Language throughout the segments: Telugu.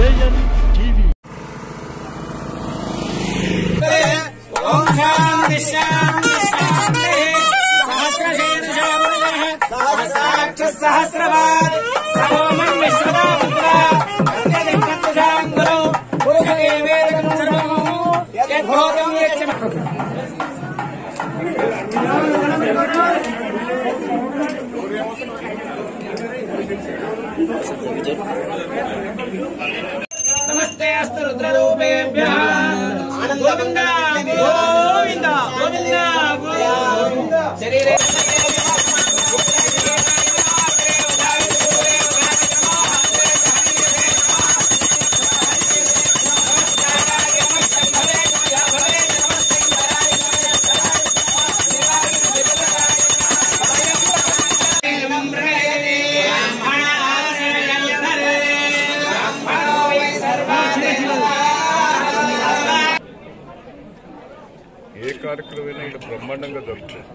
జేఎన్ టీవీ ఓం శాంతి శాంతి శాంతి సహస్రశీర్షో పురుషः సహస్రాక్ష సహస్రవాద్ సహోమం విశ్వదా పుత్ర అత్యధికత్వశాం గురు పురుషదేవేదం సర్వము యద్భూతం యచ్చ నమస్తే అస్తు రుద్రరూపేభ్య గోవింద గోవింద గోవింద గోవింద శరీరే ఏ కార్యక్రమమైనా ఇక్కడ బ్రహ్మాండంగా జరుగుతుంది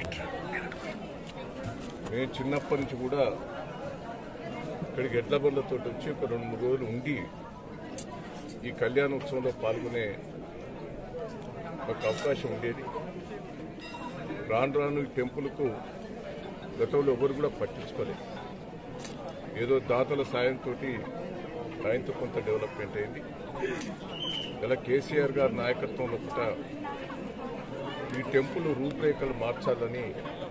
నేను చిన్నప్పటి నుంచి కూడా ఇక్కడికి ఎడ్ల బండ్లతో వచ్చి ఒక రెండు మూడు రోజులు ఉండి ఈ కళ్యాణోత్సవంలో పాల్గొనే ఒక అవకాశం ఉండేది రాను రాను ఈ టెంపుల్కు గతంలో ఎవరు కూడా పట్టించుకోలేదు ఏదో దాతల సాయంతో సాయంతో కొంత డెవలప్మెంట్ అయింది ఇలా కేసీఆర్ గారి నాయకత్వంలో కూడా ఈ టెంపుల్ రూపురేఖలు మార్చాలని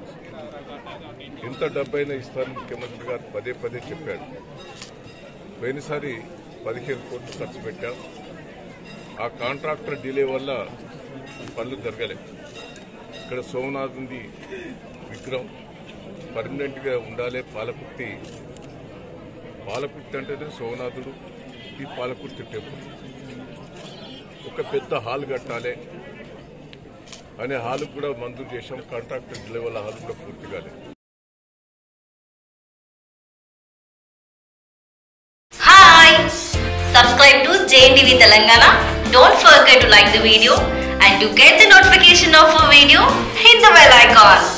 ఎంత డబ్బైనా ఇస్తారని ముఖ్యమంత్రి గారు పదే పదే చెప్పాడు పోయినసారి పదిహేను కోట్లు ఖర్చు పెట్టాం ఆ కాంట్రాక్టర్ డిలే వల్ల పనులు జరగలేదు ఇక్కడ సోమనాథుంది విగ్రహం పర్మనెంట్గా ఉండాలి పాలకుర్తి పాలకుర్తి అంటేనే సోమనాథుడు ఈ పాలకుర్తి టెంపుల్ ఒక పెద్ద హాల్ కట్టాలి అనే హాల్ కూడా మంజూరు చేశాం కాంట్రాక్టర్ డిలే వల్ల హాల్ కూడా పూర్తి కాలేదు Hi! Subscribe to JNTV Telangana. Don't forget to like the video and to get the notification of a video, hit the bell icon.